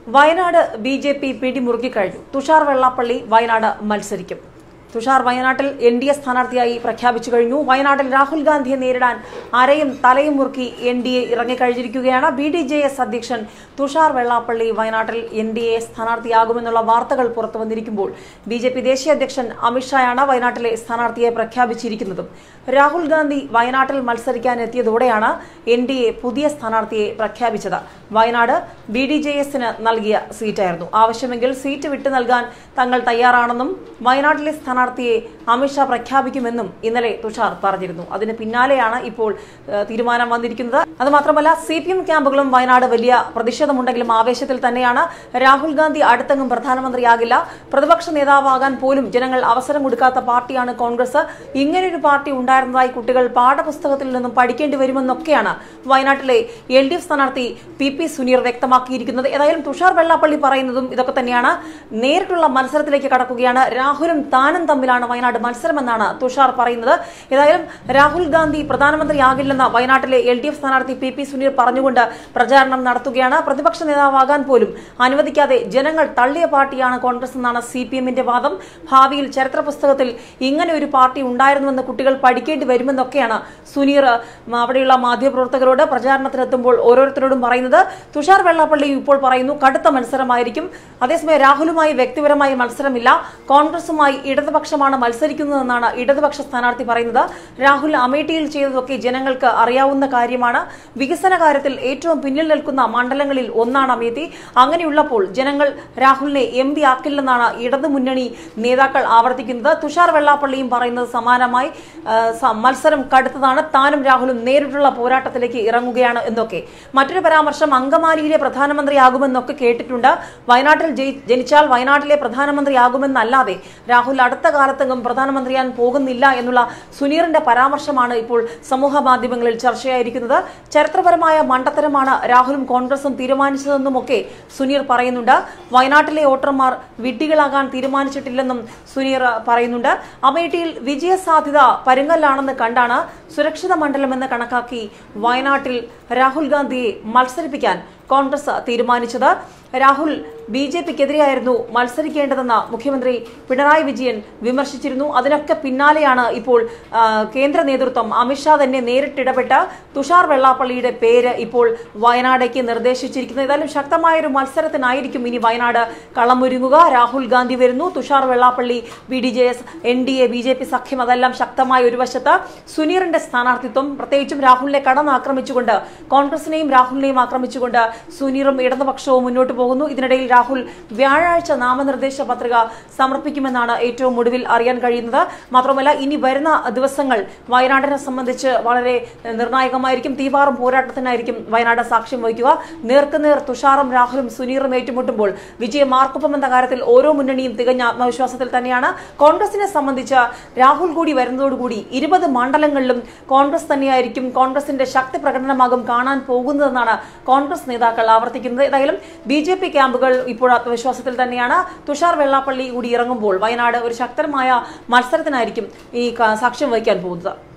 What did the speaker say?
Wayanad B J P പിടിമുറുക്കിക്കഴിഞ്ഞു തുഷാർ വെള്ളാപ്പള്ളി വയനാട് മത്സരിക്കും തുഷാർ വയനാട്ടിൽ എൻ ഡി എ സ്ഥാനാർത്ഥിയായി പ്രഖ്യാപിച്ചു കഴിഞ്ഞു വയനാട്ടിൽ രാഹുൽ ഗാന്ധിയെ നേരിടാൻ അരയും തലയും മുറുക്കി എൻ ഡി എ ഇറങ്ങിക്കഴിഞ്ഞിരിക്കുകയാണ് ബി ഡി ജെ എസ് അധ്യക്ഷൻ തുഷാർ വെള്ളാപ്പള്ളി വയനാട്ടിൽ എൻ ഡി എ സ്ഥാനാർത്ഥിയാകുമെന്നുള്ള വാർത്തകൾ പുറത്തു വന്നിരിക്കുമ്പോൾ ബി ജെ പി ദേശീയ അധ്യക്ഷൻ അമിത്ഷായാണ് വയനാട്ടിലെ സ്ഥാനാർത്ഥിയെ പ്രഖ്യാപിച്ചിരിക്കുന്നതും രാഹുൽ ഗാന്ധി വയനാട്ടിൽ മത്സരിക്കാൻ എത്തിയതോടെയാണ് എൻ ഡി എ പുതിയ സ്ഥാനാർത്ഥിയെ പ്രഖ്യാപിച്ചത് വയനാട് ബി ഡി ജെ എസിന് നൽകിയ സീറ്റായിരുന്നു ആവശ്യമെങ്കിൽ സീറ്റ് വിട്ടു നൽകാൻ തങ്ങൾ തയ്യാറാണെന്നും വയനാട്ടിലെ സ്ഥാനാർത്ഥിയെ അമിത്ഷാ പ്രഖ്യാപിക്കുമെന്നും ഇന്നലെ തുഷാർ പറഞ്ഞിരുന്നു അതിന് പിന്നാലെയാണ് ഇപ്പോൾ ഏഹ്, തീരുമാനം വന്നിരിക്കുന്നത് അത് മാത്രമല്ല സി പി എം ക്യാമ്പുകളും വയനാട് വലിയ പ്രതിഷേധമുണ്ടെങ്കിലും ആവേശത്തിൽ തന്നെയാണ് രാഹുൽ ഗാന്ധി അടുത്തെങ്ങും പ്രധാനമന്ത്രിയാകില്ല പ്രതിപക്ഷ നേതാവാകാൻ പോലും ജനങ്ങൾ അവസരം കൊടുക്കാത്ത പാർട്ടിയാണ് കോൺഗ്രസ് ഇങ്ങനെയൊരു പാർട്ടി ഉണ്ടായിരുന്നതായി കുട്ടികൾ പാഠപുസ്തകത്തിൽ നിന്നും പഠിക്കേണ്ടി വരുമെന്നൊക്കെയാണ് വയനാട്ടിലെ എൽ ഡി എഫ് സ്ഥാനാർത്ഥി പി പി സുനീർ വ്യക്തമാക്കിയിരിക്കുന്നത് ഏതായാലും തുഷാർ വെള്ളാപ്പള്ളി പറയുന്നതും ഇതൊക്കെ തന്നെയാണ് നേരിട്ടുള്ള മത്സരത്തിലേക്ക് കടക്കുകയാണ് രാഹുലും താനും തമ്മിലാണ് വയനാട് മത്സരമെന്നാണ് തുഷാർ പറയുന്നത് ഏതായാലും രാഹുൽ ഗാന്ധി പ്രധാനമന്ത്രിയാകില്ലെന്ന വയനാട്ടിലെ എൽ ഡി എഫ് സ്ഥാനാർത്ഥി പി പി സുനീർ പറഞ്ഞുകൊണ്ട് പ്രചാരണം നടത്തുകയാണ് പ്രതിപക്ഷ നേതാവാകാൻ പോലും അനുവദിക്കാതെ ജനങ്ങൾ തള്ളിയ പാർട്ടിയാണ് കോൺഗ്രസ് എന്നാണ് സി പി എമ്മിന്റെ വാദം ഭാവിയിൽ ചരിത്ര പുസ്തകത്തിൽ ഇങ്ങനെ ഒരു പാർട്ടി ഉണ്ടായിരുന്നുവെന്ന് കുട്ടികൾ പഠിക്കേണ്ടി വരുമെന്നൊക്കെയാണ് സുനീർ ഉം, അവിടെയുള്ള മാധ്യമപ്രവർത്തകരോട് പ്രചാരണത്തിനെത്തുമ്പോൾ ഓരോരുത്തരോടും പറയുന്നത് തുഷാർ വെള്ളാപ്പള്ളി ഇപ്പോൾ പറയുന്നു കടുത്ത മത്സരമായിരിക്കും അതേസമയം രാഹുലുമായി വ്യക്തിപരമായി മത്സരമില്ല കോൺഗ്രസുമായി ഇടതുപക്ഷമാണ് മത്സരിക്കുന്നതെന്നാണ് ഇടതുപക്ഷ സ്ഥാനാർത്ഥി പറയുന്നത് രാഹുൽ അമേഠിയിൽ ചെയ്തതൊക്കെ ജനങ്ങൾക്ക് അറിയാവുന്ന കാര്യമാണ് വികസന കാര്യത്തിൽ ഏറ്റവും പിന്നിൽ നിൽക്കുന്ന മണ്ഡലങ്ങളിൽ ഒന്നാണ് അമേഠി അങ്ങനെയുള്ളപ്പോൾ ജനങ്ങൾ രാഹുലിനെ എം പി ആക്കില്ലെന്നാണ് ഇടതുമുന്നണി നേതാക്കൾ ആവർത്തിക്കുന്നത് തുഷാർ വെള്ളാപ്പള്ളിയും പറയുന്നത് സമാനമായി ആ, സ- മത്സരം കടുത്തതാണ് താനും രാഹുലും നേരിട്ടുള്ള പോരാട്ടത്തിലേക്ക് ഇറങ്ങുകയാണ് എന്നൊക്കെ മറ്റൊരു പരാമർശം അങ്കമാലിയിലെ പ്രധാനമന്ത്രിയാകുമെന്നൊക്കെ കേട്ടിട്ടുണ്ട് വയനാട്ടിൽ ജയി- ജനിച്ചാൽ വയനാട്ടിലെ പ്രധാനമന്ത്രിയാകുമെന്നല്ലാതെ രാഹുൽ അടുത്ത കാലത്തെങ്ങും പ്രധാനമന്ത്രിയാൻ പോകുന്നില്ല എന്നുള്ള സുനീറിന്റെ പരാമർശമാണ് ഇപ്പോൾ സമൂഹ മാധ്യമങ്ങളിൽ ചർച്ചയായിരിക്കുന്നത് ചരിത്രപരമായ മണ്ടത്തരമാണ് രാഹുലും കോൺഗ്രസും തീരുമാനിച്ചതെന്നുമൊക്കെ സുനീർ പറയുന്നുണ്ട് വയനാട്ടിലെ വോട്ടർമാർ വിഡ്ഢികളാകാൻ തീരുമാനിച്ചിട്ടില്ലെന്നും സുനീർ പറയുന്നുണ്ട് അമേഠിയിൽ വിജയസാധ്യത പരുങ്ങല്ലാണെന്ന് കണ്ടാണ് സുരക്ഷിത മണ്ഡലമെന്ന് കണക്കാക്കി വയനാട്ടിൽ രാഹുൽ ഗാന്ധിയെ മത്സരിപ്പിക്കാൻ കോൺഗ്രസ് തീരുമാനിച്ചത് രാഹുൽ ബി ജെ പിക്കെതിരെയായിരുന്നു മത്സരിക്കേണ്ടതെന്ന് മുഖ്യമന്ത്രി പിണറായി വിജയൻ വിമർശിച്ചിരുന്നു അതിനൊക്കെ പിന്നാലെയാണ് ഇപ്പോൾ ആ, കേന്ദ്ര നേതൃത്വം അമിത്ഷാ തന്നെ നേരിട്ടിടപെട്ട് തുഷാർ വെള്ളാപ്പള്ളിയുടെ പേര് ഇപ്പോൾ വയനാടേക്ക് നിർദ്ദേശിച്ചിരിക്കുന്നത് ഏതായാലും ശക്തമായൊരു മത്സരത്തിനായിരിക്കും ഇനി വയനാട് കളമൊരുങ്ങുക രാഹുൽ ഗാന്ധി വരുന്നു Thushar Vellappally B D J S N D A B J P സഖ്യം അതെല്ലാം ശക്തമായ ഒരു വശത്ത് സുനീറിന്റെ സ്ഥാനാർത്ഥിത്വം പ്രത്യേകിച്ചും രാഹുലിനെ കടന്നാക്രമിച്ചുകൊണ്ട് കോൺഗ്രസിനെയും രാഹുലിനെയും ആക്രമിച്ചുകൊണ്ട് സുനീറും ഇടതുപക്ഷവും മുന്നോട്ട് പോകുന്നു ഇതിനിടയിൽ രാഹുൽ വ്യാഴാഴ്ച നാമനിർദ്ദേശ പത്രിക സമർപ്പിക്കുമെന്നാണ് ഏറ്റവും ഒടുവിൽ അറിയാൻ കഴിയുന്നത് മാത്രമല്ല ഇനി വരുന്ന ദിവസങ്ങൾ വയനാടിനെ സംബന്ധിച്ച് വളരെ ഏഹ്, നിർണായകമായിരിക്കും തീവാറും പോരാട്ടത്തിനായിരിക്കും വയനാട് സാക്ഷ്യം വഹിക്കുക നേർക്കുനേർ തുഷാറും രാഹുലും സുനീറും ഏറ്റുമുട്ടുമ്പോൾ വിജയം മാർക്കൊപ്പം എന്ന കാര്യത്തിൽ ഓരോ മുന്നണിയും തികഞ്ഞ ആത്മവിശ്വാസത്തിൽ തന്നെയാണ് കോൺഗ്രസിനെ സംബന്ധിച്ച് രാഹുൽ കൂടി വരുന്നതോടുകൂടി ഇരുപത് മണ്ഡലങ്ങളിലും കോൺഗ്രസ് തന്നെയായിരിക്കും കോൺഗ്രസിന്റെ ശക്തി പ്രകടനമാകും കാണാൻ പോകുന്നതെന്നാണ് കോൺഗ്രസ് നേതാക്കൾ ആവർത്തിക്കുന്നത് ഏതായാലും ബി ജെ പി ക്യാമ്പുകൾ ഇപ്പോൾ ആത്മവിശ്വാസത്തിൽ തന്നെയാണ് തുഷാർ വെള്ളാപ്പള്ളി കൂടി ഇറങ്ങുമ്പോൾ വയനാട് ഒരു ശക്തമായ മത്സരത്തിനായിരിക്കും ഈ ക- സാക്ഷ്യം വഹിക്കാൻ പോകുന്നത്